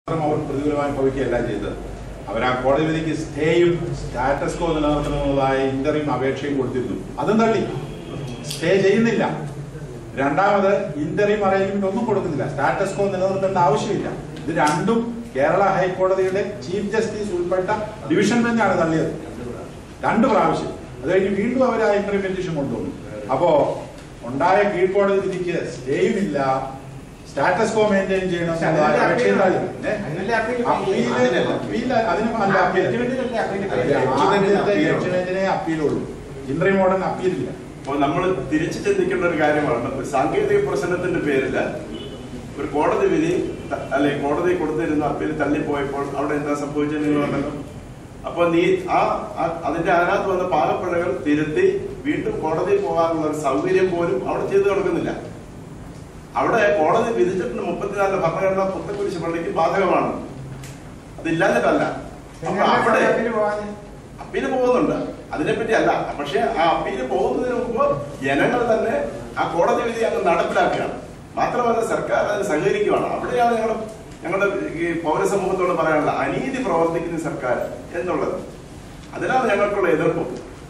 മാത്രം അവർ പ്രതികൂലമായി ഭവിക്കുകയല്ല ചെയ്തത് അവർ ആ കോടതി വിധിക്ക് സ്റ്റേയും സ്റ്റാറ്റസ് കോ നിലനിർത്തണമെന്നതായ ഇന്റർവ്യൂ അപേക്ഷയും കൊടുത്തിരുന്നു അതും തള്ളി സ്റ്റേ ചെയ്യുന്നില്ല രണ്ടാമത് ഇന്റർവ്യൂ അറേഞ്ച്മെന്റ് ഒന്നും കൊടുക്കുന്നില്ല സ്റ്റാറ്റസ് കോ നിലനിർത്തേണ്ട ആവശ്യമില്ല ഇത് രണ്ടും കേരള ഹൈക്കോടതിയുടെ ചീഫ് ജസ്റ്റിസ് ഉൾപ്പെട്ട ഡിവിഷൻ ബെഞ്ചാണ് തള്ളിയത് രണ്ട് പ്രാവശ്യം അത് കഴിഞ്ഞ് വീണ്ടും അവർ ആ ഇന്റർവ്യൂ പെറ്റീഷൻ കൊണ്ടുവന്നു അപ്പോ ഉണ്ടായ കീഴ്ക്കോടതി വിധിക്ക് സ്റ്റേയും ഇല്ല സ്റ്റാറ്റസ് കോ മെയിൻറ്റെയിൻ ചെയ്യണം പക്ഷെ എന്നതായ അതിനല്ലേ അപേക്ഷയും appeal തള്ളി. ഏ? അതിനല്ലേ appeal അപ്പീല് അതിനല്ല. അപ്പീല് അതിന് അല്ല അപ്പീൽ ജഡ്ജ്മെന്റിനല്ലേ appeal ആദ്യത്തെ appeal ജഡ്ജ്മെന്റിനെ അപ്പീലുള്ളൂ ഇന്റർവ്യൂ മോഡൻ അപ്പീലില്ല അപ്പോൾ നമ്മൾ തിരിച്ചു ചിന്തിക്കേണ്ട ഒരു കാര്യമാണ് ഒരു സാങ്കേതിക പ്രശ്നത്തിന്റെ പേരിൽ ഒരു കോടതി വിധി ത- അല്ലെ കോടതി കൊടുത്തിരുന്ന അപ്പീൽ തള്ളിപ്പോയപ്പോൾ അവിടെ എന്താ സംഭവിച്ചത് നിങ്ങൾ കണ്ടല്ലോ അപ്പൊ നീ ആ ആ- അതിന്റെ അതിനകത്ത് വന്ന പാകപ്പിഴകൾ തിരുത്തി വീണ്ടും കോടതിയിൽ പോകാനുള്ള ഒരു സൗകര്യം പോലും അവിടെ ചെയ്തു കൊടുക്കുന്നില്ല അവിടെ കോടതി വിധിച്ചിട്ടുണ്ട് മുപ്പത്തിനാല് ഭരണഘടന പുത്തക്കുരിശ് പള്ളിക്ക് ബാധകമാണ് അതില്ലാഞ്ഞിട്ടല്ല അപ്പൊ അവിടെ appeal പോകാഞ്ഞേ? അപ്പീല് പോകുന്നുണ്ട് അതിനെപ്പറ്റി അല്ല പക്ഷെ ആ അപ്പീല് പോകുന്നതിന് മുമ്പ് ജനങ്ങൾ തന്നെ ആ കോടതി വിധി അങ്ങ് നടപ്പിലാക്കുകയാണ് മാത്രമല്ല സർക്കാർ അതിന് സഹകരിക്കുകയാണ് അവിടെയാണ് ഞങ്ങൾ ഞങ്ങളുടെ ഈ പൗരസമൂഹത്തോട് പറയാനുള്ള അനീതി പ്രവർത്തിക്കുന്ന സർക്കാർ എന്നുള്ളത് അതിനാണ് ഞങ്ങൾക്കുള്ള എതിർപ്പ്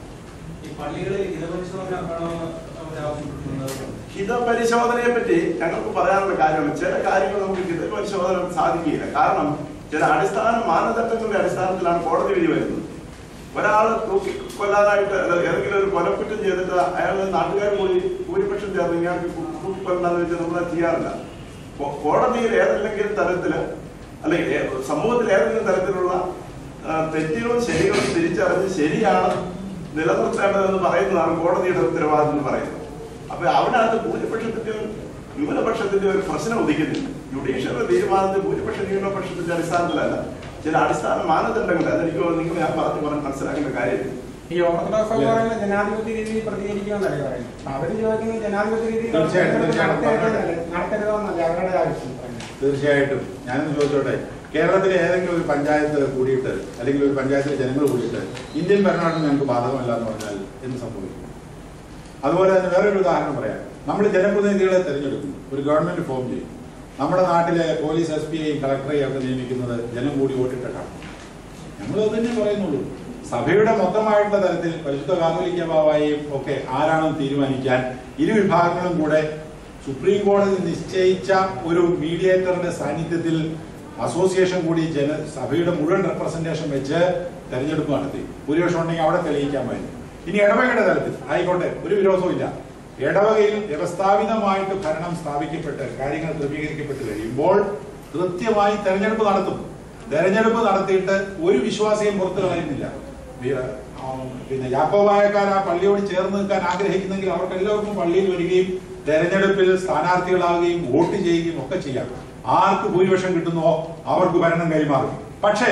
ഈ പള്ളികളിൽ ഹിതപരിശോധന വേണമെന്ന് അവർ ആവശ്യപ്പെട്ടിരുന്നത് ഹിതപരിശോധനയെ പറ്റി ഞങ്ങൾക്ക് പറയാനുള്ള കാര്യമാണ് ചില കാര്യങ്ങൾ നമുക്ക് ഹിതപരിശോധന സാധിക്കില്ല കാരണം ചില അടിസ്ഥാന മാനദണ്ഡങ്ങളുടെ അടിസ്ഥാനത്തിലാണ് കോടതി വിധി വരുന്നത് ഒരാൾ തൂക്കി കൊല്ലാനായിട്ട് അല്ല, ഏതെങ്കിലും ഒരു കൊലക്കുറ്റം ചെയ്തിട്ട് അയാൾ നാട്ടുകാർ കൂടി ഭൂരിപക്ഷം ചേർന്ന് ഇയാൾക്ക് തൂക്കിക്കൊല്ലാന്ന് വെച്ചാൽ നമ്മൾ അത് ചെയ്യാറില്ല കോ- കോടതിയിൽ ഏതെങ്കിലും തരത്തില് അല്ലെങ്കിൽ ഏ- സമൂഹത്തിൽ ഏതെങ്കിലും തരത്തിലുള്ള ആ, തെറ്റുകളും ശരികളും തിരിച്ചറിഞ്ഞ് ശരിയാണ് നിലനിർത്തേണ്ടതെന്ന് പറയുന്നതാണ് കോടതിയുടെ ഉത്തരവാദിത്വം എന്ന് പറയുന്നത് അപ്പൊ അവിടെ അത് ഭൂരിപക്ഷത്തിന്റെ ന്യൂനപക്ഷത്തിന്റെ ഒരു പ്രശ്നം ഉദിക്കുന്നില്ല ജുഡീഷ്യറി തീരുമാനത്തിൽ ഭൂരിപക്ഷ ന്യൂനപക്ഷത്തിന്റെ അടിസ്ഥാനത്തിലല്ല ചില അടിസ്ഥാന മാനദണ്ഡങ്ങൾ അതെനിക്ക് നിങ്ങൾ ഞാൻ പറഞ്ഞു പറഞ്ഞ് മനസ്സിലാക്കേണ്ട കാര്യം ഈ ഓർത്തഡോക്സ് സഭ പറയുന്ന ജനാധിപത്യ രീതിയിൽ പ്രതികരിക്കുമെന്നല്ലേ പറയുന്നത് അപ്പൊ അവര് ചോദിക്കുന്നത് ജനാധിപത്യ രീതിയിൽ തീർച്ചയായിട്ടും, തീർച്ചയായിട്ടും. നടത്തരുതെന്നല്ലേ നടത്തരുതെന്നല്ലേ അവരുടെ ആവശ്യം പറയുന്നത് തീർച്ചയായിട്ടും ഞാനൊന്ന് ചോദിച്ചോട്ടെ കേരളത്തിലെ ഏതെങ്കിലും ഒരു പഞ്ചായത്ത് കൂടിയിട്ട് അല്ലെങ്കിൽ ഒരു പഞ്ചായത്തിലെ ജനങ്ങൾ കൂടിയിട്ട് ഇന്ത്യൻ ഭരണഘടന ഞങ്ങൾക്ക് ബാധകമല്ല എന്ന് പറഞ്ഞാൽ എന്ത് സംഭവിക്കും അതുപോലെ തന്നെ വേറൊരു ഉദാഹരണം പറയാം നമ്മൾ ജനപ്രതിനിധികളെ തിരഞ്ഞെടുക്കുന്നു ഒരു ഗവൺമെന്റ് ഫോം ചെയ്യും നമ്മുടെ നാട്ടിലെ പോലീസ് എസ് പി ഐയും കളക്ടറെയും ഒക്കെ നിയമിക്കുന്നത് ജനം കൂടി വോട്ടിട്ടിട്ടാണ് ഞങ്ങൾ അത് തന്നെ പറയുന്നുള്ളൂ സഭയുടെ മൊത്തമായിട്ടുള്ള തലത്തിൽ പരിശുദ്ധ കാതോലിക്ക ബാബായെയും ഒക്കെ ആരാണെന്ന് തീരുമാനിക്കാൻ ഇരു വിഭാഗങ്ങളും കൂടെ സുപ്രീം കോടതി നിശ്ചയിച്ച ഒരു മീഡിയേറ്ററുടെ സാന്നിധ്യത്തിൽ അസോസിയേഷൻ കൂടി ജന സഭയുടെ മുഴുവൻ റെപ്രസെന്റേഷൻ വെച്ച് തെരഞ്ഞെടുപ്പ് നടത്തി ഭൂരിപക്ഷം ഉണ്ടെങ്കിൽ അവിടെ തെളിയിക്കാൻ പറ്റും ഇനി ഇടവകയുടെ തലത്തിൽ ആയിക്കോട്ടെ ഒരു വിരോധവും ഇല്ല ഇടവകയിൽ വ്യവസ്ഥാപിതമായിട്ട് ഭരണം സ്ഥാപിക്കപ്പെട്ട് കാര്യങ്ങൾ ക്രമീകരിക്കപ്പെട്ട് കഴിയുമ്പോൾ കൃത്യമായി തെരഞ്ഞെടുപ്പ് നടത്തും തെരഞ്ഞെടുപ്പ് നടത്തിയിട്ട് ഒരു വിശ്വാസിയും പുറത്തു കളയുന്നില്ല വി- ആ, പിന്നെ യാക്കോബായക്കാർ ആ പള്ളിയോട് ചേർന്ന് നിൽക്കാൻ ആഗ്രഹിക്കുന്നെങ്കിൽ അവർക്ക് എല്ലാവർക്കും പള്ളിയിൽ വരികയും തെരഞ്ഞെടുപ്പിൽ സ്ഥാനാർത്ഥികളാവുകയും വോട്ട് ചെയ്യുകയും ഒക്കെ ചെയ്യാം ആർക്ക് ഭൂരിപക്ഷം കിട്ടുന്നുവോ അവർക്ക് ഭരണം കൈമാറും പക്ഷേ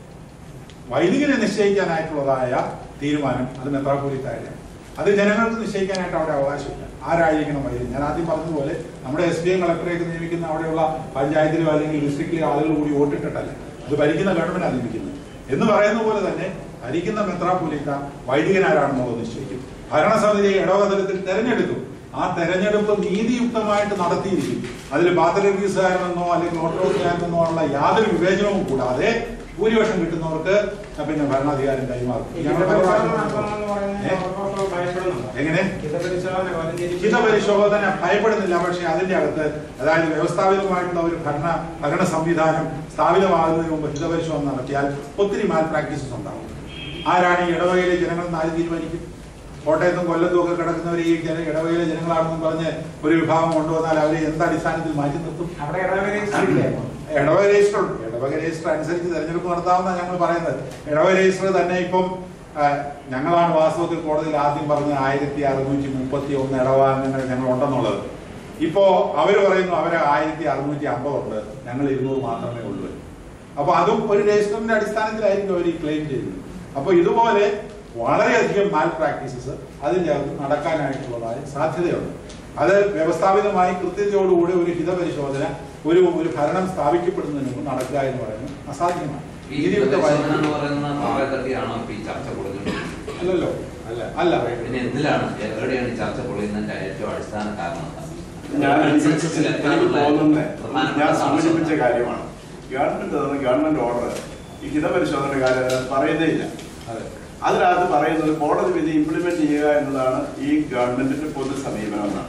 വൈദികനെ നിശ്ചയിക്കാനായിട്ടുള്ളതായ തീരുമാനം അത് മെത്രാപ്പൊലിത്തായാണ് അത് ജനങ്ങൾക്ക് നിശ്ചയിക്കാനായിട്ട് അവിടെ അവകാശമില്ല ആരായിരിക്കണം വൈദികൻ ഞാൻ ആദ്യം പറഞ്ഞതുപോലെ നമ്മുടെ എസ് പി എം കളക്ടറേക്ക് നിയമിക്കുന്ന അവിടെയുള്ള പഞ്ചായത്തിലോ അല്ലെങ്കിൽ ഡിസ്ട്രിക്റ്റിലോ ആളുകൾ കൂടി വോട്ടിട്ടിട്ടല്ല അത് ഭരിക്കുന്ന ഗവൺമെന്റാണ് നിയമിക്കുന്നത് എന്ന് പറയുന്ന പോലെ തന്നെ ഭരിക്കുന്ന മെത്രാപ്പൊലിത്ത വൈദികനാരാണെന്നുള്ളത് നിശ്ചയിക്കും ഭരണസമിതി ഇടവതലത്തിൽ തെരഞ്ഞെടുക്കും ആ തെരഞ്ഞെടുപ്പ് നീതിയുക്തമായിട്ട് നടത്തിയിരിക്കും അതിൽ ബാത്തലീസുകാരനെന്നോ അല്ലെങ്കിൽ ഓട്ടോസുകാരനെന്നോ ഉള്ള യാതൊരു വിവേചനവും കൂടാതെ ഭൂരിപക്ഷം കിട്ടുന്നവർക്ക് പിന്നെ ഭരണാധികാരം കൈമാറും ഈ ഞങ്ങളുടെ ഹിതപരിശോധന പരിപാടി- നടത്തണമെന്ന് പറയുന്നത് ഏ? ഓർത്തഡോക്സ് സഭ ഭയപ്പെടുന്നുണ്ടോ? എങ്ങനെ ഹിതപരിശോധന വലഞ്ഞിരിക്കുന്ന- ഹിതപരിശോധന ഭയപ്പെടുന്നില്ല പക്ഷെ അതിന്റെ അകത്ത് അതായത് വ്യവസ്ഥാപിതമായിട്ടുള്ള ഒരു ഭരണ ഭരണ സംവിധാനം സ്ഥാപിതമാകുന്നതിന് മുമ്പ് ഹിതപരിശോധന നടത്തിയാൽ ഒത്തിരി മാൽ പ്രാക്ടീസസ് ഉണ്ടാവും ആരാണ് ഈ ഇടവകയിലെ ജനങ്ങൾ നാല് തീരുമാനിക്കും കോട്ടയത്തും കൊല്ലത്തും ഒക്കെ കിടക്കുന്നവർ ഈ ജന ഇടവകയിലെ ജനങ്ങളാണെന്നും പറഞ്ഞ് ഒരു വിഭാഗം കൊണ്ടുവന്നാൽ അവരെ എന്ത് അടിസ്ഥാനത്തിൽ മാറ്റി നിർത്തും അവിടെ ഇടവക രജിസ്റ്റർ ഇല്ലേ അപ്പൊ? ഇടവക രജിസ്റ്റർ ഉണ്ട് ഇടവക രജിസ്റ്റർ അനുസരിച്ച് തെരഞ്ഞെടുപ്പ് നടത്താമെന്നാണ് ഞങ്ങൾ പറയുന്നത് ഇടവക രജിസ്റ്റർ തന്നെ ഇപ്പം ആ, ഞങ്ങളാണ് വാസ്തവത്തിൽ കോടതിയിൽ ആദ്യം പറഞ്ഞ ആയിരത്തി അറുന്നൂറ്റി മുപ്പത്തി ഒന്ന് ഇടവാംഗങ്ങൾ ഞങ്ങൾ ഉണ്ടെന്നുള്ളത് ഇപ്പോ അവര് പറയുന്നു അവര് ആയിരത്തി അറുന്നൂറ്റി അമ്പതുണ്ട് ഞങ്ങൾ ഇരുന്നൂറ് മാത്രമേ ഉള്ളൂ അപ്പൊ അതും ഒരു രജിസ്റ്ററിന്റെ അടിസ്ഥാനത്തിലായിരിക്കും അവർ ഈ ക്ലെയിം ചെയ്യുന്നത് അപ്പൊ ഇതുപോലെ വളരെയധികം മാൽ പ്രാക്ടീസസ് അതിന്റെ അകത്ത് നടക്കാനായിട്ടുള്ളതായ സാധ്യതയുണ്ട് അത് വ്യവസ്ഥാപിതമായി കൃത്യതയോടുകൂടി ഒരു ഹിതപരിശോധന ഒരു ഒരു ഭരണം സ്ഥാപിക്കപ്പെടുന്നതിന് മുമ്പ് നടക്കുക എന്ന് പറയുന്നത് അസാധ്യമാണ് ഈ നീതിയുക്തമായി പരിശോധന എന്ന് പറയുന്ന കുറെ തട്ടിയാണോ ഇപ്പൊ ഈ ചർച്ച കൊടുക്കുന്നത് അല്ലല്ലോ അല്ല അല്ല പിന്നെ എന്തിലാണ് എവിടെയാണ് ഈ ചർച്ച പൊളിയുന്നതിന്റെ ഏറ്റവും അടിസ്ഥാന കാരണം എന്താണ്? ഞാൻ കൺസെൻസസിൽ എനിക്ക് എത്താനുള്ള തോന്നുന്നത് പ്രധാനപ്പെട്ട ഞാൻ താമസം സൂചിപ്പിച്ച എന്താണ്? കാര്യമാണ് ഗവൺമെന്റ് തന്ന ഗവൺമെന്റ് ഓർഡർ ഈ ഹിതപരിശോധന കാര്യം പറയുന്നേ ഇല്ല അതെ അതിനകത്ത് പറയുന്നത് കോടതി വിധി ഇംപ്ലിമെന്റ് ചെയ്യുക എന്നതാണ് ഈ ഗവൺമെന്റിന്റെ പൊതു സമീപനം എന്നാണ്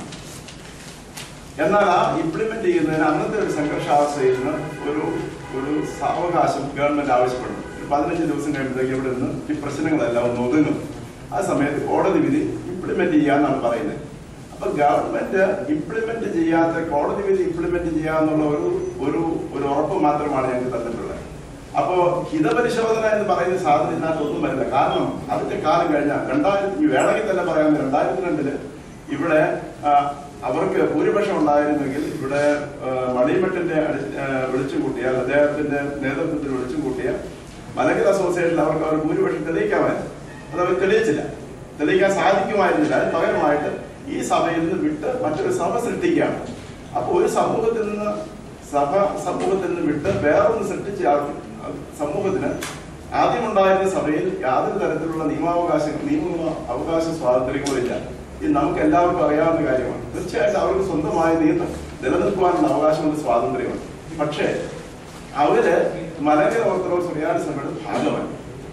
എന്നാൽ ആ ഇംപ്ലിമെന്റ് ചെയ്യുന്നതിന് അന്നത്തെ ഒരു സംഘർഷാവസ്ഥയിൽ നിന്ന് ഒരു ഒരു സാവകാശം ഗവൺമെന്റ് ആവശ്യപ്പെടുന്നു ഒരു പതിനഞ്ച് ദിവസം കഴിയുമ്പോഴത്തേക്ക് ഇവിടെ നിന്ന് ഈ പ്രശ്നങ്ങളെല്ലാം ഒന്ന് ഒതുങ്ങും ആ സമയത്ത് കോടതി വിധി ഇംപ്ലിമെന്റ് ചെയ്യാന്നാണ് പറയുന്നത് അപ്പൊ ഗവൺമെന്റ് ഇംപ്ലിമെന്റ് ചെയ്യാത്ത കോടതി വിധി ഇംപ്ലിമെന്റ് ചെയ്യാന്നുള്ള ഒരു ഒരു ഒരു ഉറപ്പ് മാത്രമാണ് ഞങ്ങൾക്ക് തന്നിട്ടുള്ളത് അപ്പോ ഹിതപരിശോധന എന്ന് പറയുന്ന സാധനം ഇതിനകത്ത് ഒന്നും വരില്ല കാരണം അതിന്റെ കാലം കഴിഞ്ഞാൽ രണ്ടായിരത്തി ഇനി വേണമെങ്കിൽ തന്നെ പറയാം രണ്ടായിരത്തി രണ്ടില് ഇവിടെ ആ, അവർക്ക് ഭൂരിപക്ഷം ഉണ്ടായിരുന്നെങ്കിൽ ഇവിടെ ആ, മണിമഠിന്റെ അടി- ആ, വിളിച്ചു കൂട്ടിയ അദ്ദേഹത്തിന്റെ നേതൃത്വത്തിൽ വിളിച്ചു കൂട്ടിയ മലങ്കര അസോസിയേഷനിൽ അവർക്ക് അവർ ഭൂരിപക്ഷം തെളിയിക്കാമായിരുന്നു അത് അവർ തെളിയിച്ചില്ല തെളിയിക്കാൻ സാധിക്കുമായിരുന്നില്ല അതിന് പകരമായിട്ട് ഈ സഭയിൽ നിന്ന് വിട്ട് മറ്റൊരു സഭ സൃഷ്ടിക്കുകയാണ് അപ്പൊ ഒരു സമൂഹത്തിൽ നിന്ന് സഭ സമൂഹത്തിൽ നിന്ന് വിട്ട് വേറൊന്ന് സൃഷ്ടിച്ച ആൾ- സമൂഹത്തിന് ആദ്യമുണ്ടായിരുന്ന സഭയിൽ യാതൊരു തരത്തിലുള്ള നിയമാവകാശങ്ങൾ നിയമ അവകാശ സ്വാതന്ത്ര്യങ്ങളില്ല ഇത് നമുക്ക് എല്ലാവർക്കും അറിയാവുന്ന കാര്യമാണ് തീർച്ചയായിട്ടും അവർക്ക് സ്വന്തമായ നിയമം നിലനിൽക്കുവാനുള്ള അവകാശമുണ്ട് സ്വാതന്ത്ര്യമുണ്ട് പക്ഷേ അവര് മലങ്കര ഓർത്തഡോക്സ് റിയാലി സഭയുടെ ഭാഗമാണ്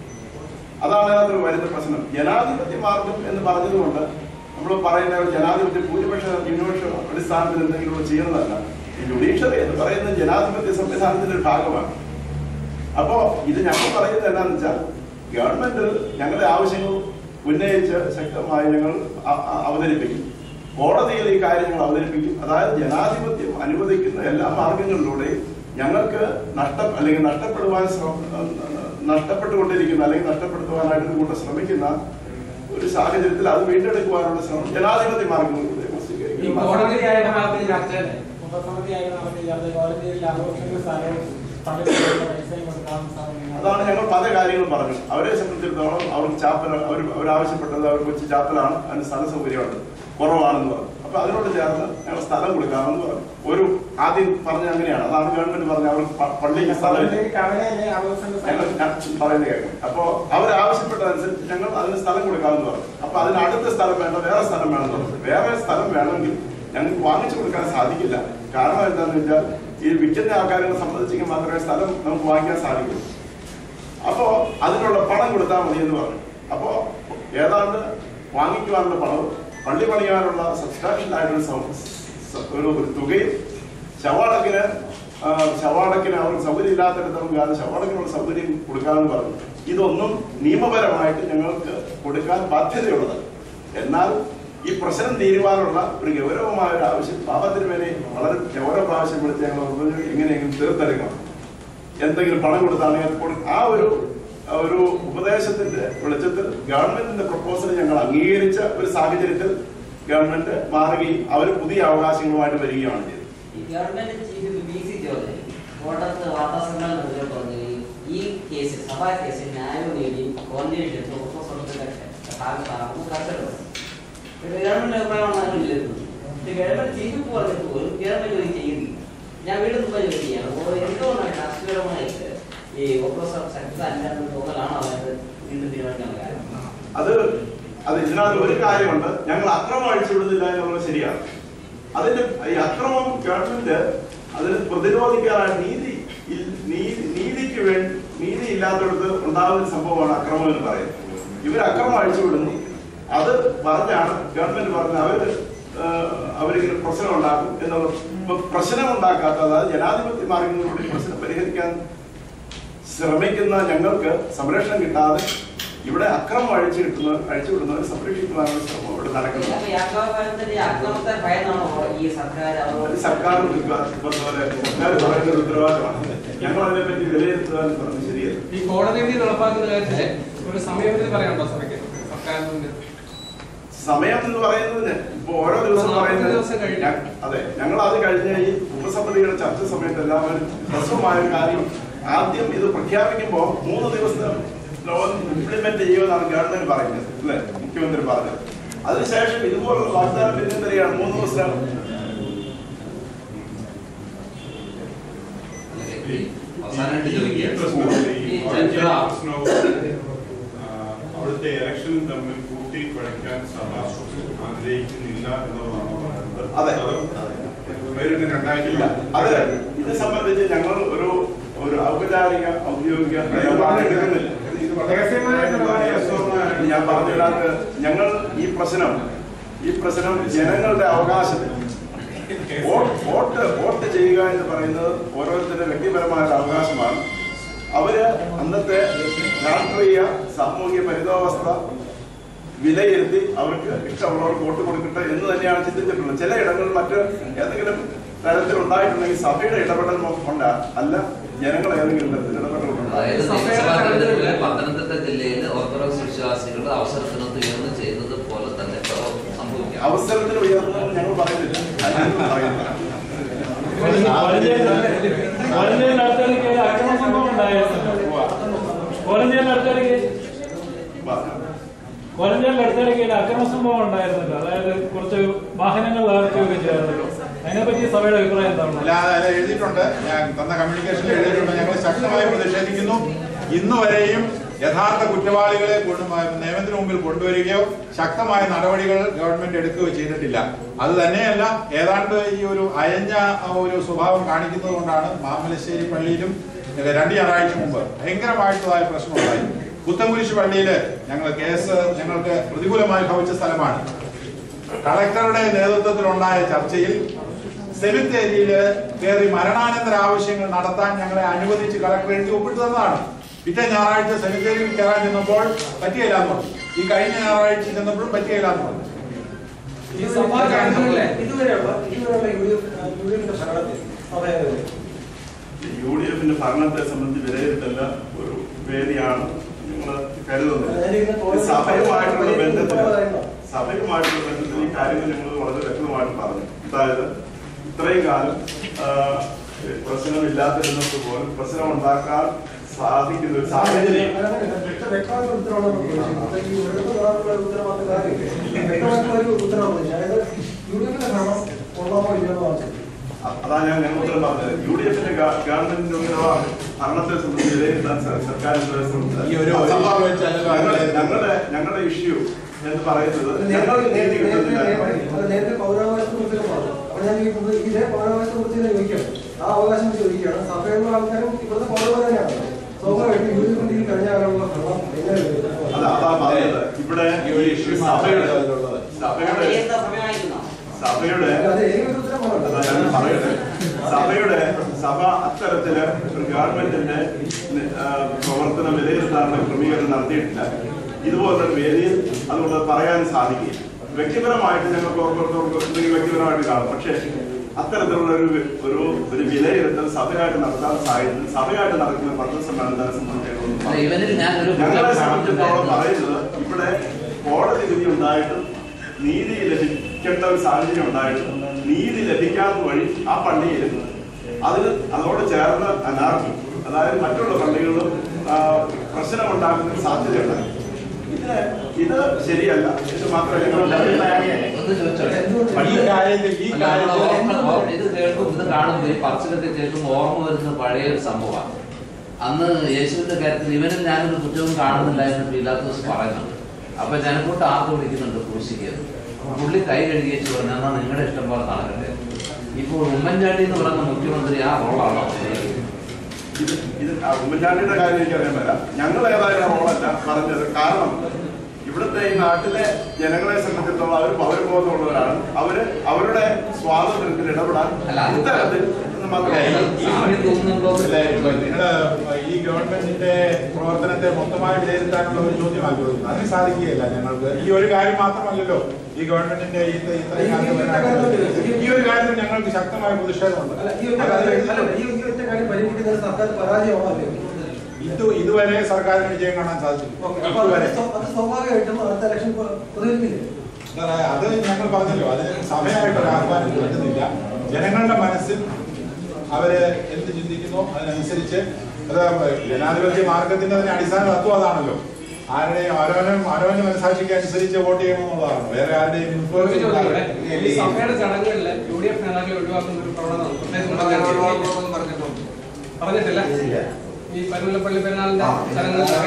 അതാണ് അതിനകത്ത് വരുന്ന പ്രശ്നം ജനാധിപത്യ മാർഗം എന്ന് പറഞ്ഞതുകൊണ്ട് നമ്മൾ പറയുന്ന ഒരു ജനാധിപത്യ ഭൂരിപക്ഷ ന്യൂനപക്ഷ അടിസ്ഥാനത്തിൽ എന്തെങ്കിലും ചെയ്യുന്നതല്ല ഈ ജുഡീഷ്യറി എന്ന് പറയുന്നത് ജനാധിപത്യ സംവിധാനത്തിന്റെ ഒരു ഭാഗമാണ് അപ്പോ ഇത് ഞങ്ങൾ പറയുന്നത് എന്താണെന്ന് വെച്ചാൽ ഗവൺമെന്റ് ഞങ്ങളുടെ ആവശ്യങ്ങൾ ഉന്നയിച്ച് ശക്തമായി ഞങ്ങൾ അ- അ- അവതരിപ്പിക്കും കോടതിയിൽ ഈ കാര്യങ്ങൾ അവതരിപ്പിക്കും അതായത് ജനാധിപത്യം അനുവദിക്കുന്ന എല്ലാ മാർഗങ്ങളിലൂടെയും ഞങ്ങൾക്ക് നഷ്ടം അല്ലെങ്കിൽ നഷ്ടപ്പെടുവാൻ ശ്രമ- നഷ്ടപ്പെട്ടുകൊണ്ടിരിക്കുന്ന അല്ലെങ്കിൽ നഷ്ടപ്പെടുത്തുവാനായിട്ട് ഇത് കൂട്ടം ശ്രമിക്കുന്ന ഒരു സാഹചര്യത്തിൽ അത് വീണ്ടെടുക്കുവാനുള്ള ശ്രമം ജനാധിപത്യ മാർഗങ്ങളിലൂടെ ഈ സ്വീകരിക്കും. കോടതിയായിട്ട് നടത്തിയ ചർച്ചയിൽ ഉപസമിതിയായിട്ട് നടത്തിയ ചർച്ച കോടതിയിൽ ആഘോഷങ്ങൾ സ്ഥലവും പള്ളികളുടെ പൈസയും കൊടുക്കാൻ സാധിക്കും അതാണ് ഞങ്ങൾ പല കാര്യങ്ങളും പറഞ്ഞു അവരെ സംബന്ധിച്ചിടത്തോളം അവർക്ക് ചാപ്പൽ അവർ അവരാവശ്യപ്പെട്ടത് അവർ കൊച്ചു ചാപ്പലാണ് അതിന് സ്ഥല സൗകര്യമുണ്ട് കുറവാണെന്ന് പറഞ്ഞു അപ്പൊ അതിനോട് ചേർന്ന് ഞങ്ങൾ സ്ഥലം കൊടുക്കാമെന്ന് പറഞ്ഞു ഒരു ആദ്യം പറഞ്ഞ അങ്ങനെയാണ് അതാണ് ഗവൺമെന്റ് പറഞ്ഞത് അവർക്ക് പ- പള്ളിക്ക് സ്ഥലമില്ല കവലയിലെ ആഘോഷങ്ങൾ ഞങ്ങൾ ഞാൻ പറയുന്നത് കേൾക്കും അപ്പോ അവർ ആവശ്യപ്പെട്ടതനുസരിച്ച് ഞങ്ങൾ അതിന് സ്ഥലം കൊടുക്കാമെന്ന് പറഞ്ഞു അപ്പൊ അതിന് അടുത്ത സ്ഥലം വേണ്ട വേറെ സ്ഥലം വേണമെന്ന് പറഞ്ഞു വേറെ സ്ഥലം വേണമെങ്കിൽ ഞങ്ങൾക്ക് വാങ്ങിച്ചു കൊടുക്കാൻ സാധിക്കില്ല കാരണം എന്താണെന്ന് വെച്ചാൽ ഈ വിൽക്കുന്ന ആൾക്കാരെ സംബന്ധിച്ചെങ്കിൽ മാത്രമേ സ്ഥലം നമുക്ക് വാങ്ങിക്കാൻ സാധിക്കൂ അപ്പോ അതിനുള്ള പണം കൊടുത്താൽ മതി എന്ന് പറഞ്ഞു അപ്പോ ഏതാണ്ട് വാങ്ങിക്കുവാനുള്ള പണവും പള്ളി പണിയാനുള്ള സബ്സ്റ്റാൻഷ്യൽ ആയിട്ടുള്ള സം- സ- ഒരു ഒരു തുകയും ശവാടക്കിന് ആ, ശവാടക്കിന് അവർക്ക് സൗകര്യം ഇല്ലാത്തിടത്തോളം കാലം ശവാടക്കിനുള്ള സൗകര്യം കൊടുക്കാമെന്ന് പറഞ്ഞു ഇതൊന്നും നിയമപരമായിട്ട് ഞങ്ങൾക്ക് കൊടുക്കാൻ ബാധ്യതയുള്ളത് എന്നാൽ ഈ പ്രശ്നം തീരുവാനുള്ള ഒരു ഗൗരവമായ ഒരു ആവശ്യം പാപത്തിന് മേലെ വളരെ ഓരോ പ്രാവശ്യം വിളിച്ച് ഞങ്ങൾ പറഞ്ഞു, എങ്ങനെയെങ്കിലും തീർത്തെടുക്കണം എന്തെങ്കിലും പണം കൊടുത്താണെങ്കിൽ കൊടു- ആ ഒരു ആ ഒരു ഉപദേശത്തിന്റെ വെളിച്ചത്തിൽ ഗവൺമെന്റിന്റെ പ്രപ്പോസൽ ഞങ്ങൾ അംഗീകരിച്ച ഒരു സാഹചര്യത്തിൽ ഗവൺമെന്റ് മാറുകയും അവർ പുതിയ അവകാശങ്ങളുമായിട്ട് വരികയാണ് ചെയ്തത് ഈ government chief B C George കോട്ടയത്ത് വാർത്താസമ്മേളനം നടത്തിയപ്പോൾ പറഞ്ഞു ഈ കേസിൽ സഭാ കേസിൽ ന്യായം നേടിയും കോൺഗ്രസ് ഉപസ്വത്തിന്റെ ഭാഗത്താണെന്ന് കർശനം ഗവൺമെന്റ് അഭിപ്രായമാണ് അതിലിരുന്നത് ഗവൺമെന്റ് ചീഫ് പറഞ്ഞിട്ട് പോലും ഗവൺമെന്റ് ഇത് ചെയ്യുന്നില്ല ഞാൻ വീണ്ടും മുമ്പ് ചോദിക്കുകയാണ് ഓ, എന്തുകൊണ്ടാണ് രാഷ്ട്രീയപരമായിട്ട് ഈ ഓപ്പോസിറ്റ് ശക്തി അല്ലാന്ന് തോന്നലാണ് അവരത് വീണ്ടും തീരുമാനിക്കാൻ കാര്യം അത് അത് ഇതിനകത്ത് ഒരു കാര്യമുണ്ട് ഞങ്ങൾ അക്രമം അഴിച്ചുവിടുന്നില്ല എന്നുള്ളത് ശരിയാണ് അതിന്റെ ഈ അക്രമം ഗവൺമെന്റ് അതിന് പ്രതിരോധിക്കാനായി നീതി ഇൽ- നീതി നീതിക്ക് വേണ്ടി നീതി ഇല്ലാത്തടത്ത് ഉണ്ടാകുന്ന ഒരു സംഭവമാണ് അക്രമം എന്ന് പറയുന്നത് ഇവർ അക്രമം അഴിച്ചുവിടുന്നു അത് പറഞ്ഞാണ് ഗവൺമെന്റ് പറഞ്ഞത് അവര് ഏഹ്, അവരിങ്ങനെ പ്രശ്നം ഉണ്ടാക്കും എന്നുള്ളത് ഇപ്പൊ പ്രശ്നം ഉണ്ടാക്കാത്ത അതായത് ജനാധിപത്യ മാർഗങ്ങളിലൂടെ പ്രശ്നം പരിഹരിക്കാൻ ശ്രമിക്കുന്ന ഞങ്ങൾക്ക് സംരക്ഷണം കിട്ടാതെ ഇവിടെ അക്രമം അഴിച്ചു കിട്ടുന്ന അഴിച്ചു വിടുന്നവരെ സംരക്ഷിക്കുവാനുള്ള ശ്രമം ഇവിടെ നടക്കുന്നത് അപ്പൊ ഈ അക്രമത്തിന്റെ അക്രമത്തെ ഭയന്നാണോ ഈ സർക്കാർ അത് അവരോട് സർക്കാർ പോലെ സർക്കാർ പറയുന്ന ഒരു ഉത്തരവാദിത്തമാണ് ഞങ്ങൾ അതിനെപ്പറ്റി വിലയിരുത്തുവാൻ പറഞ്ഞത് ശരിയല്ല ഈ കോടതി വിധി നടപ്പാക്കുന്ന കാര്യത്തില് ഒരു സമയപരിധി പറയാനുണ്ടോ സഭയ്ക്ക് സർക്കാരിന് മുന്നിൽ സമയം എന്ന് പറയുന്നതിന് ഇപ്പൊ ഓരോ ദിവസം നാൽപ്പത് പറയുന്നത് ദിവസം കഴിഞ്ഞു. ഞ- അതെ ഞങ്ങൾ അത് കഴിഞ്ഞ ഈ ഉപസമിതിയുടെ ചർച്ച സമയത്ത് എല്ലാവരും ഹ്രസ്വമായ ഒരു കാര്യം ആദ്യം ഇത് പ്രഖ്യാപിക്കുമ്പോൾ മൂന്ന് ദിവസം ഇംപ്ലിമെന്റ് ചെയ്യുമെന്നാണ് ഗവൺമെന്റ് പറയുന്നത് അല്ലെ മുഖ്യമന്ത്രി പറഞ്ഞത് അതിനുശേഷം ഇതുപോലുള്ള വാഗ്ദാനം പിന്നെ തരികയാണ് മൂന്ന് ദിവസം അല്ലെങ്കിൽ അവസാനമായിട്ട് ചോദിക്കുകയാണ് പ്രശ്നം ഈ ഈ പാർട്ടി ചർച്ച പ്രശ്നവും, ആ, അവിടുത്തെ ഇലക്ഷൻ തമ്മിൽ കൂട്ടി കുഴയ്ക്കാൻ സഭ ആഗ്രഹിക്കുന്നില്ല എന്നുള്ളതാണ് പറയുന്നത് അതെ. അത് നേരിട്ട് രണ്ടായിരത്തി ഇല്ല അത് ഇത് സംബന്ധിച്ച് ഞങ്ങൾ ഒരു ഔപചാരിക ഔദ്യോഗിക നിലപാട് എടുക്കുന്നില്ല ഞാൻ പറഞ്ഞതിനകത്ത് ഞങ്ങൾ ഈ പ്രശ്നം ഈ പ്രശ്നം ജനങ്ങളുടെ അവകാശത്തിൽ വോട്ട് വോട്ട് വോട്ട് ചെയ്യുക എന്ന് പറയുന്നത് ഓരോരുത്തരുടെ വ്യക്തിപരമായ ഒരു അവകാശമാണ് അവര് അന്നത്തെ രാഷ്ട്രീയ സാമൂഹിക പരിതാവസ്ഥ വിലയിരുത്തി അവർക്ക് ഇഷ്ടമുള്ളവർക്ക് വോട്ട് കൊടുക്കട്ടെ എന്ന് തന്നെയാണ് ചിന്തിച്ചിട്ടുള്ളത് ചില ഇടങ്ങളിൽ മറ്റ് ഏതെങ്കിലും തരത്തിൽ ഉണ്ടായിട്ടുണ്ടെങ്കിൽ സഭയുടെ ഇടപെടൽ കൊണ്ട് അല്ല ജനങ്ങൾ ഏതെങ്കിലും തരത്തിൽ ഇടപെടലുണ്ട് അതായത് നിയമസഭാ തെരഞ്ഞെടുപ്പിലെ പത്തനംതിട്ട ജില്ലയിൽ ഓർത്തഡോക്സ് വിശ്വാസികൾ അവസരത്തിനൊത്ത് ഉയർന്നു ചെയ്യുന്നത് പോലെ തന്നെ ഇപ്പോൾ സംഭവിക്കാം അവസരത്തിന് ഉയർന്നത് ഞങ്ങൾ പറയുന്നില്ല അതിനൊന്നും പറയുന്നില്ല കോലഞ്ചേരിയിൽ അടുത്തിടയ്ക്ക് ഒരു അക്രമ സംഭവം ഉണ്ടായിരുന്നു കോലഞ്ചേരിയിൽ അടുത്തിടയ്ക്ക് കോലഞ്ചേരിയിൽ അടുത്തിടയ്ക്ക് ഒരു അക്രമ സംഭവം ഉണ്ടായിരുന്നല്ലോ അതായത് കുറച്ച് വാഹനങ്ങൾ തകർക്കുകയൊക്കെ ചെയ്യാറുണ്ടല്ലോ അതിനെപ്പറ്റി സഭയുടെ അഭിപ്രായം എന്താണ് അല്ലാതെ അതിൽ എഴുതിയിട്ടുണ്ട് ഞാൻ തന്ന കമ്മ്യൂണിക്കേഷനിൽ എഴുതിയിട്ടുണ്ട് ഞങ്ങൾ ശക്തമായി പ്രതിഷേധിക്കുന്നു ഇന്ന് വരെയും യഥാർത്ഥ കുറ്റവാളികളെ കൊണ്ട് നിയമത്തിന് മുമ്പിൽ കൊണ്ടുവരികയോ ശക്തമായ നടപടികൾ ഗവൺമെന്റ് എടുക്കുകയോ ചെയ്തിട്ടില്ല അത് തന്നെയല്ല ഏതാണ്ട് ഈ ഒരു അയഞ്ഞ ആ ഒരു സ്വഭാവം കാണിക്കുന്നത് കൊണ്ടാണ് മാമലശ്ശേരി പള്ളിയിലും ഇത് രണ്ട് ഞായറാഴ്ച മുമ്പ് ഭയങ്കരമായിട്ടുള്ളതായ പ്രശ്നമുണ്ടായി പുത്തൻകുരിശ് പള്ളിയില് ഞങ്ങൾ കേസ് ഞങ്ങൾക്ക് പ്രതികൂലമായി ഭവിച്ച സ്ഥലമാണ് കളക്ടറുടെ നേതൃത്വത്തിലുണ്ടായ ചർച്ചയിൽ സെമിത്തേരിയില് കയറി മരണാനന്തര ആവശ്യങ്ങൾ നടത്താൻ ഞങ്ങളെ അനുവദിച്ച് കളക്ടർ എഴുതി ഒപ്പിട്ട് തന്നതാണ് പിറ്റേ ഞായറാഴ്ച സെമിത്തേരിയിൽ കയറാൻ ചെന്നപ്പോൾ പറ്റിയില്ല എന്ന് പറഞ്ഞു ഈ കഴിഞ്ഞ ഞായറാഴ്ച ചെന്നപ്പോഴും പറ്റിയില്ല എന്ന് പറഞ്ഞു ഈ സഭാ കാര്യങ്ങളിലെ ഇതുവരെയുള്ള ഇതുവരെയുള്ള U D F U D എഫിന്റെ ഭരണത്തിൽ സഭയെ യു ഡി എഫിന്റെ ഭരണത്തെ സംബന്ധിച്ച് വിലയിരുത്തല്ല ഒരു വേദിയാണ് നിങ്ങൾ കരുതുന്നത് ഈ സഭയുമായിട്ടുള്ള ബന്ധത്തിൽ സഭയുമായിട്ടുള്ള ബന്ധത്തിൽ ഈ കാര്യങ്ങൾ നിങ്ങൾ വളരെ വ്യക്തമായിട്ട് പറഞ്ഞു അതായത് ഇത്രയും കാലം ആ, പ്രശ്നമില്ലാതിരുന്നത് പോലും പ്രശ്നം ഉണ്ടാക്കാൻ സാധിക്കുന്ന ഒരു സാഹചര്യം വ്യക്തമായ ഉത്തരവാണ് ഈ ഉയർന്ന ഉത്തരവാദിത്ത കാര്യം വ്യക്തമായിട്ടുള്ള ഒരു ഉത്തരവാദിത്തം അതായത് യു ഡി എഫിന്റെ ഭരണം കൊള്ളാമോ ഇല്ലെന്ന് വായിച്ചത് അതാ ഞാൻ ഞാൻ ഉത്തരം പറഞ്ഞത് യു ഡി എഫിന്റെ ഗവൺമെന്റിന്റെ ഉത്തരവാണ് ഭരണത്തെ സംബന്ധിച്ച് വിലയിരുത്താൻ സ- സർക്കാരിന്റെ ശ്രമിച്ചത്. ഈ ഒരു- ഒരു അപ്പൊ issue വെച്ചല്ല ഞങ്ങളുടെ- ഞങ്ങളുടെ ഞങ്ങളുടെ ഇഷ്യൂ എന്ന് പറയുന്നത് ഞങ്ങൾക്ക് നീതി കിട്ടുന്നില്ല നേരത്തെ പൗരാവകാശത്തെ കുറിച്ച് പറഞ്ഞു അപ്പൊ ഞാൻ ചോദിക്കുന്നത് ഇതേ പൗരാവകാശത്തെ കുറിച്ച് തന്നെ ചോദിക്കുകയാണ് ആ അവകാശം ചോദിക്കുകയാണ് സഭയുള്ള ആൾക്കാരും ഇവിടുത്തെ പൗരവർ തന്നെയാണ് സ്വാഭാവികമായിട്ടും യു ഡി എഫിന്റെ ഈ കഴിഞ്ഞ കാലമുള്ള ഭരണം എങ്ങനെ വിലയിരുത്തും? അല്ല അതാ പറഞ്ഞത് ഇവിടെ ഈ ഒരു issue സഭയുടെ അതിലുള്ളത്. സഭയുടെ എന്താ സമയമായിരിക്കുന്നോ സഭയുടെ അത് ഏതൊരു ഉത്തരം അതാ പറഞ്ഞു ഞാൻ പറയട്ടെ സഭയുടെ സഭ അത്തരത്തില് ഒരു ഗവൺമെന്റിന്റെ ആ, പ്രവർത്തനം വിലയിരുത്താനുള്ള ക്രമീകരണം നടത്തിയിട്ടില്ല ഇതുപോലൊരു വേദിയിൽ അതുകൊണ്ട് പറയാൻ സാധിക്കില്ല വ്യക്തിപരമായിട്ട് ഞങ്ങൾക്ക് ഓരോരുത്തർക്കും എന്തെങ്കിലും വ്യക്തിപരമായിട്ട് കാണും പക്ഷേ അത്തരത്തിലുള്ള ഒരു ഒരു ഒരു വിലയിരുത്തൽ സഭയായിട്ട് നടത്താൻ സാഹചര്യം സഭയായിട്ട് നടക്കുന്ന പത്രസമ്മേളനത്തെ അല്ല, സംബന്ധിച്ചിടത്തോളം ഇവനിൽ ഞാനൊരു ഞങ്ങളെ സംബന്ധിച്ചിടത്തോളം പറയുന്നത് ഇവിടെ കോടതി വിധി ഉണ്ടായിട്ടും നീതി ലഭിക്കേണ്ട ഒരു സാഹചര്യം ഉണ്ടായിട്ടും നീതി ലഭിക്കാത്ത വഴി ആ പള്ളിയിൽ അതിന് അതോട് ചേർന്ന് അനാർക്കി അതായത് മറ്റുള്ള പള്ളികളിലും ആ, പ്രശ്നമുണ്ടാക്കുന്ന സാധ്യതയുണ്ടായി ഇതിന് ഇത് ശരിയല്ല ഇത് മാത്രമല്ല ഞങ്ങൾ ഒന്ന് ചോദിച്ചോട്ടെ ഈ കാര്യത്തിൽ ഈ അല്ല, നമ്മള് കാര്യത്തിൽ ഓർമ്മ- ഓർമ്മ- ഇത് കേൾക്കും ഇത് കാണുമ്പോൾ ഈ പറച്ചിലൊക്കെ കേൾക്കുമ്പോൾ ഓർമ്മ വരുന്ന പഴയ ഒരു സംഭവമാണ് അന്ന് യേശുവിന്റെ കാര്യത്തിൽ ഇവനും ഞാനൊരു കുറ്റവും കാണുന്നില്ല എന്ന് പീലാത്തോസ് പറയുന്നുണ്ട് അപ്പൊ ജനക്കൂട്ട് ആർത്ത് വിളിക്കുന്നുണ്ട് ക്രൂശിക്കത് പുള്ളി കൈ കഴുകി വെച്ച് പറഞ്ഞു എന്നാ നിങ്ങളുടെ ഇഷ്ടം പോലെ നടക്കട്ടെ ഇപ്പോൾ ഉമ്മൻചാണ്ടി എന്ന് പറയുന്ന മുഖ്യമന്ത്രി ആ റോളാണോ ഇത് ഇത് ആ ഉമ്മൻചാണ്ടിയുടെ കാര്യം എനിക്കറിയാൻ പറ്റില്ല ഞങ്ങൾ ഏതായാലും റോളല്ല പറഞ്ഞത് കാരണം ഇവിടുത്തെ ഈ നാട്ടിലെ ജനങ്ങളെ സംബന്ധിച്ചിടത്തോളം അവർ പൗരബോധമുള്ളവരാണ് അവര് അവരുടെ സ്വാതന്ത്ര്യത്തിൽ ഇടപെടാൻ അല്ല, അത് ഇത്തരത്തിൽ എന്ന് മാത്രമേ ഈ- സാമ്യം തോന്നുന്നുണ്ടോ അല്ല, ഇപ്പൊ നിങ്ങള് ഈ ഗവൺമെന്റിന്റെ പ്രവർത്തനത്തെ മൊത്തമായി വിലയിരുത്താനുള്ള ഒരു ചോദ്യമാണ് ചോദിക്കുന്നത് അതിന് സാധിക്കുകയില്ല ഞങ്ങൾക്ക് ഈ ഒരു കാര്യം മാത്രമല്ലല്ലോ ഈ ഗവൺമെന്റിന്റെ ഈ ഇത്രയും കാലത്ത് വരാൻ- ഈ ഒരു കാര്യത്തിൽ ഞങ്ങൾക്ക് ശക്തമായ പ്രതിഷേധമുണ്ട് അല്ല, ഈ ഒറ്റ അത് കാര്യം- എഴുതിയിട്ടുണ്ട്. അല്ല, ഈ ഈ ഒറ്റ കാര്യം പരിഹരിക്കുന്നതിന് സർക്കാർ പരാജയമാണല്ലേ ഇത് ഇതുവരെ സർക്കാരിന് വിജയം കാണാൻ സാധിച്ചില്ല ഓക്കേ, അപ്പൊ ഇതുവരെ അത് സ്വ- അത് സ്വാഭാവികമായിട്ടും അടുത്ത ഇലക്ഷൻ പ്രതികരിക്കില്ലേ അതാ, അത് ഞങ്ങൾ പറഞ്ഞല്ലോ അതിന് സഭയായിട്ട് ഒരു ആഹ്വാനം കിട്ടുന്നില്ല ജനങ്ങളുടെ മനസ്സിൽ അവര് എന്ത് ചിന്തിക്കുന്നോ അതിനനുസരിച്ച് അത് ജനാധിപത്യ മാർഗത്തിന്റെ തന്നെ അടിസ്ഥാന തത്വം അതാണല്ലോ ആരുടെയും ആരോനും ആരോന്റെ മനസാക്ഷിക്ക് അനുസരിച്ച് വോട്ട് ചെയ്യണമെന്നുള്ളതാണ് വേറെ ആരുടെയും ഒരു ഇൻഫ്ലുവൻസ് ചോദ്യം കൂടെ. ഈ സഭയുടെ ചടങ്ങുകളിൽ യു ഡി എഫ് നേതാക്കളെ ഒഴിവാക്കുന്ന ഒരു പ്രവണത പ്രത്യേകിച്ച് പറഞ്ഞിട്ടില്ല ഈ പരുമലപ്പള്ളി പെരുന്നാളിന്റെ ചടങ്ങുകളിലൊക്കെ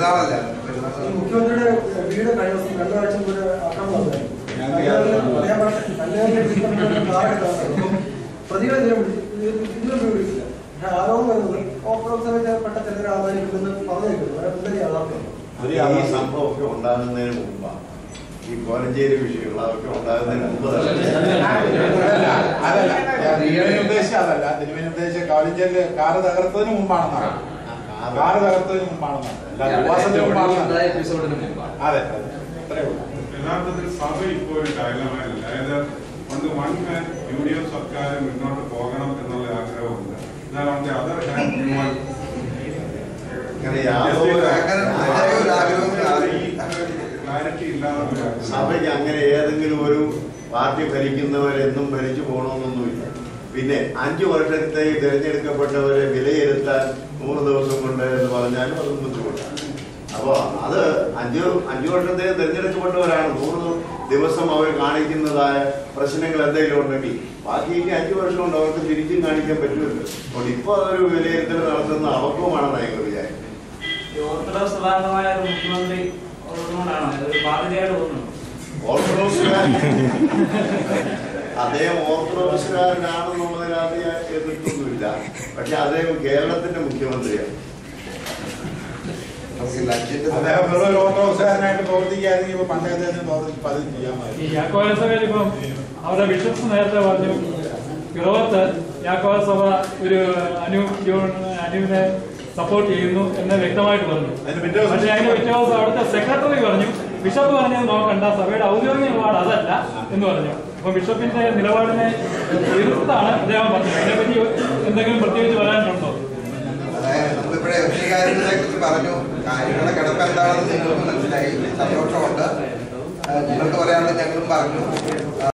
ഈ മുഖ്യമന്ത്രിയുടെ വീട് കഴിഞ്ഞ ദിവസം രണ്ടാഴ്ച മുമ്പ് ഒരു ആക്രമണം ഉണ്ടായി. ഞങ്ങൾക്ക് യാതൊരു ഞാൻ പറഞ്ഞ- കല്യാണം കഴിപ്പിക്കുന്ന കാലഘട്ടമാണ്. പ്രതികളെ ഇതിനെ വിളിച്ച് ഇതിനെ വിളിച്ചില്ല. പക്ഷെ ആരോപണം വരുന്നത് ഓർത്തഡോക്സ് സഭയിൽപ്പെട്ട ചിലരെ ആദരിക്കുമെന്ന് പറഞ്ഞേക്കുന്നു അതിന്റെ യാഥാർത്ഥ്യം അത് ഈ സംഭവമൊക്കെ ഉണ്ടാകുന്നതിന് മുമ്പാണ് ഈ കോലഞ്ചേരി വിഷയങ്ങൾ അതൊക്കെ ഉണ്ടാകുന്നതിന് മുമ്പ് തന്നെ അതല്ല അതല്ല ഞാൻ തിരുമേനി ഉദ്ദേശിച്ച അതല്ല തിരുമേനി ഉദ്ദേശിച്ച കോളേജില് കാറ് തകർത്തതിന് മുമ്പാണെന്നാണ് കാറ് തകർത്തതിന് മുമ്പാണെന്നാണ് അല്ല ഉപവാസത്തിന് മുമ്പാണെന്നാണ് എപ്പിസോഡിന് മുമ്പാണ് അതെ അതെ അത്രേ ഉള്ളൂ യഥാർത്ഥത്തിൽ സഭ ഇപ്പോൾ ഒരു ഡയലമയില്ല അതായത് ഒന്ന് one hand U D F സർക്കാർ മുന്നോട്ട് പോകണം എന്നുള്ള ആഗ്രഹമുണ്ട് എന്നാൽ on the other hand, you want അങ്ങനെ യാതൊരു ക്ലാരിറ്റി ഇല്ലാതെ സഭയ്ക്ക് അങ്ങനെ ഏതെങ്കിലും ഒരു പാർട്ടി ഭരിക്കുന്നവരെന്നും ഭരിച്ചു പോകണമെന്നൊന്നുമില്ല പിന്നെ അഞ്ചു വർഷത്തേക്ക് തിരഞ്ഞെടുക്കപ്പെട്ടവരെ വിലയിരുത്താൻ നൂറ് ദിവസം കൊണ്ട് എന്ന് പറഞ്ഞാലും അതും ബുദ്ധിമുട്ടാണ് അപ്പോ അത് അഞ്ചു അഞ്ചു വർഷത്തേക്ക് തിരഞ്ഞെടുക്കപ്പെട്ടവരാണ് നൂറ് ദിവസം അവർ കാണിക്കുന്നതായ പ്രശ്നങ്ങൾ എന്തെങ്കിലും ഉണ്ടെങ്കിൽ ബാക്കി ഇനി അഞ്ചു വർഷം കൊണ്ട് അവർക്ക് തിരിച്ചും കാണിക്കാൻ പറ്റുമല്ലോ അതുകൊണ്ട് ഇപ്പോൾ അതൊരു വിലയിരുത്തൽ നടത്തുന്ന അപക്വമാണെന്ന് ഞങ്ങൾ വിചാരിക്കുന്നത് ഈ ഓർത്തഡോക്സ് സഭാംഗമായ ഒരു മുഖ്യമന്ത്രി ഉള്ളതുകൊണ്ടാണോ ഇതൊരു ബാധ്യതയായിട്ട് തോന്നുന്നു ഓർത്തഡോക്സുകാരൻ അദ്ദേഹം ഓർത്തഡോക്സുകാരനാണെന്നുള്ളതിനകത്ത് ഞാൻ എതിർക്കൊന്നുമില്ല പക്ഷെ അദ്ദേഹം കേരളത്തിന്റെ മുഖ്യമന്ത്രിയാണ് അദ്ദേഹം വെറും ഒരു ഓർത്തഡോക്സുകാരനായിട്ട് പ്രവർത്തിക്കുകയാണെങ്കിൽ ഇപ്പൊ പണ്ടേ അദ്ദേഹത്തിന് പ്രവർത്തി പലതും ഈ ചെയ്യാമായിരുന്നു യാക്കോബ സഭയിൽ ഇപ്പം അവരുടെ ബിഷപ്സ് നേരത്തെ പറഞ്ഞു പിറവത്ത് യാക്കോബ സഭ ഒരു അനു ജോൺ അനുവിനെ സപ്പോർട്ട് ചെയ്യുന്നു എന്ന് വ്യക്തമായിട്ട് പറഞ്ഞു അതിന് പിറ്റേ ദിവസം പക്ഷേ അതിന്റെ പിറ്റേ ദിവസം അവിടുത്തെ സെക്രട്ടറി പറഞ്ഞു ബിഷപ്പ് പറഞ്ഞത് നോക്കണ്ട സഭയുടെ ഔദ്യോഗിക നിലപാട് അതല്ല എന്ന് പറഞ്ഞു അപ്പൊ ബിഷപ്പിന്റെ നിലപാടിനെ എതിർത്താണ് അദ്ദേഹം പറഞ്ഞത് അതിനെപ്പറ്റി എന്തെങ്കിലും പ്രത്യേകിച്ച് പറയാനുണ്ടോ അതായത് നമ്മളിവിടെ ഒത്തിരി കാര്യങ്ങളെ കുറിച്ച് പറഞ്ഞു കാര്യങ്ങളുടെ കിടപ്പ് എന്താണെന്ന് നിങ്ങൾക്ക് മനസ്സിലായി സന്തോഷമുണ്ട് ആ, ഞങ്ങൾക്ക് പറയാനുള്ളത് ഞങ്ങളും പറഞ്ഞു